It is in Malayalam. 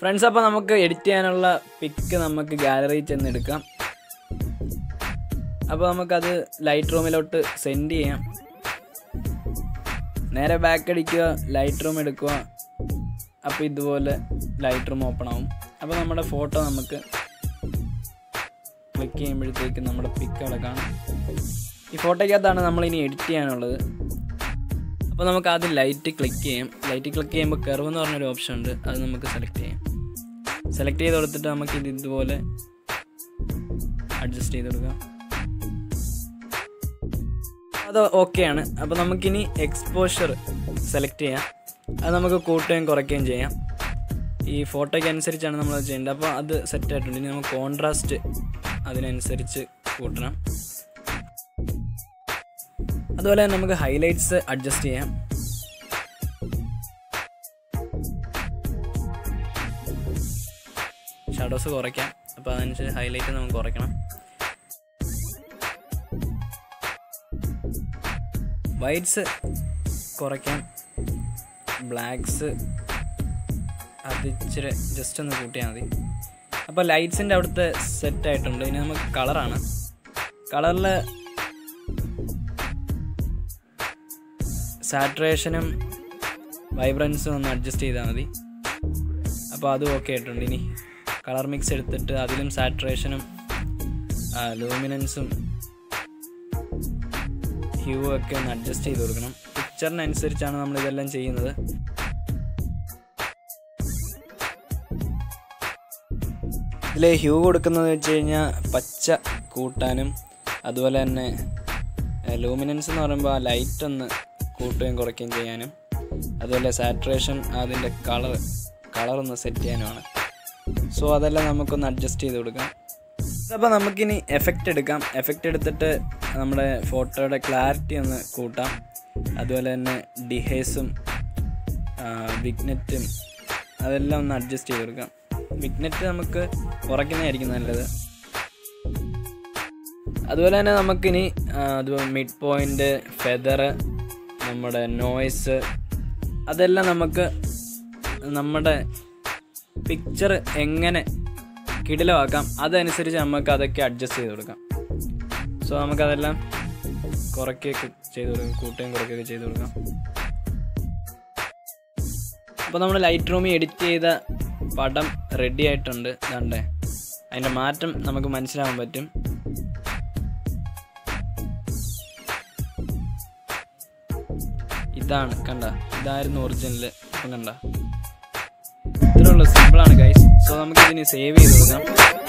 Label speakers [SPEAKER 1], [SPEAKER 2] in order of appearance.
[SPEAKER 1] ഫ്രണ്ട്സ് അപ്പോൾ നമുക്ക് എഡിറ്റ് ചെയ്യാനുള്ള പിക്ക് നമുക്ക് ഗാലറിയിൽ ചെന്ന് എടുക്കാം അപ്പോൾ നമുക്കത് ലൈറ്റ് റൂമിലോട്ട് സെൻഡ് ചെയ്യാം നേരെ ബാക്ക് അടിക്കുക ലൈറ്റ് റൂം എടുക്കുക അപ്പോൾ ഇതുപോലെ ലൈറ്റ് റൂം ഓപ്പൺ ആവും അപ്പോൾ നമ്മുടെ ഫോട്ടോ നമുക്ക് ക്ലിക്ക് ചെയ്യുമ്പോഴത്തേക്ക് നമ്മുടെ പിക്ക് അവിടെ കാണും ഈ ഫോട്ടോയ്ക്കകത്താണ് നമ്മൾ ഇനി എഡിറ്റ് ചെയ്യാനുള്ളത് അപ്പോൾ നമുക്ക് ആദ്യം ലൈറ്റ് ക്ലിക്ക് ചെയ്യാം ലൈറ്റ് ക്ലിക്ക് ചെയ്യുമ്പോൾ കർവ് എന്ന് പറഞ്ഞൊരു ഓപ്ഷൻ ഉണ്ട് അത് നമുക്ക് സെലക്ട് ചെയ്യാം സെലക്ട് ചെയ്ത് കൊടുത്തിട്ട് നമുക്ക് ഇത് ഇതുപോലെ അഡ്ജസ്റ്റ് ചെയ്ത് കൊടുക്കാം അത് ഓക്കെയാണ് അപ്പോൾ നമുക്കിനി എക്സ്പോഷർ സെലക്ട് ചെയ്യാം അത് നമുക്ക് കൂട്ടുകയും കുറയ്ക്കുകയും ചെയ്യാം ഈ ഫോട്ടോയ്ക്ക് അനുസരിച്ചാണ് നമ്മൾ അത് ചെയ്യേണ്ടത് അപ്പോൾ അത് സെറ്റ് ആയിട്ടുണ്ട് ഇനി നമുക്ക് കോൺട്രാസ്റ്റ് അതിനനുസരിച്ച് കൂട്ടണം അതുപോലെ തന്നെ നമുക്ക് ഹൈലൈറ്റ്സ് അഡ്ജസ്റ്റ് ചെയ്യാം ഷാഡോസ് കുറയ്ക്കാം അപ്പോൾ അതനുസരിച്ച് ഹൈലൈറ്റ് നമുക്ക് കുറയ്ക്കണം വൈറ്റ്സ് കുറയ്ക്കാം ബ്ലാക്ക്സ് അത് ഇച്ചിരി ജസ്റ്റ് ഒന്ന് കൂട്ടിയാൽ മതി അപ്പോൾ ലൈറ്റ്സിൻ്റെ അവിടുത്തെ സെറ്റ് ആയിട്ടുണ്ട് ഇനി നമുക്ക് കളറാണ് കളറിൽ സാറ്റുറേഷനും വൈബ്രൻസും ഒന്ന് അഡ്ജസ്റ്റ് ചെയ്താൽ മതി അപ്പോൾ അതും ഓക്കെ ആയിട്ടുണ്ട് ഇനി കളർ മിക്സ് എടുത്തിട്ട് അതിലും സാറ്റുറേഷനും ലൂമിനൻസും ഹ്യൂ ഒക്കെ ഒന്ന് അഡ്ജസ്റ്റ് ചെയ്ത് കൊടുക്കണം പിക്ചറിനനുസരിച്ചാണ് നമ്മൾ ഇതെല്ലാം ചെയ്യുന്നത് ഇതിൽ ഹ്യൂ കൊടുക്കുന്നത് വെച്ച് കഴിഞ്ഞാൽ പച്ച കൂട്ടാനും അതുപോലെ തന്നെ ലൂമിനൻസ് എന്ന് പറയുമ്പോൾ ആ ലൈറ്റ് ഒന്ന് കൂട്ടുകയും കുറയ്ക്കുകയും ചെയ്യാനും അതുപോലെ സാറ്റുറേഷൻ അതിൻ്റെ കളർ കളർ ഒന്ന് സെറ്റ് ചെയ്യാനുമാണ് സോ അതെല്ലാം നമുക്കൊന്ന് അഡ്ജസ്റ്റ് ചെയ്ത് കൊടുക്കാം അപ്പോൾ നമുക്കിനി എഫക്റ്റ് എടുക്കാം എഫക്റ്റ് എടുത്തിട്ട് നമ്മുടെ ഫോട്ടോയുടെ ക്ലാരിറ്റി ഒന്ന് കൂട്ടാം അതുപോലെ തന്നെ ഡിഹേസും വിഗ്നെറ്റും അതെല്ലാം ഒന്ന് അഡ്ജസ്റ്റ് ചെയ്ത് കൊടുക്കാം വിഗ്നെറ്റ് നമുക്ക് കുറയ്ക്കുന്നതായിരിക്കും നല്ലത് അതുപോലെ തന്നെ നമുക്കിനി അത് മിഡ് പോയിൻ്റ് ഫെദർ നമ്മുടെ നോയ്സ് അതെല്ലാം നമുക്ക് നമ്മുടെ പിക്ചർ എങ്ങനെ കിടിലമാക്കാം അതനുസരിച്ച് നമുക്ക് അതൊക്കെ അഡ്ജസ്റ്റ് ചെയ്ത് കൊടുക്കാം സോ നമുക്കതെല്ലാം കുറയ്ക്കുകയൊക്കെ ചെയ്ത് കൊടുക്കാം കൂട്ടുകയും കുറയ്ക്കുകയൊക്കെ ചെയ്ത് കൊടുക്കാം അപ്പോൾ നമ്മൾ ലൈറ്റ് റൂമിൽ എഡിറ്റ് ചെയ്ത പടം റെഡി ആയിട്ടുണ്ട് കണ്ടേ അതിൻ്റെ മാറ്റം നമുക്ക് മനസ്സിലാവാൻ പറ്റും ഇതാണ് കണ്ട ഇതായിരുന്നു ഒറിജിനൽ ഇപ്പം കണ്ട ഇത്രയുള്ള സിമ്പിളാണ് ഗൈസ് സോ നമുക്ക് ഇതിന് സേവ് ചെയ്ത് കൊടുക്കാം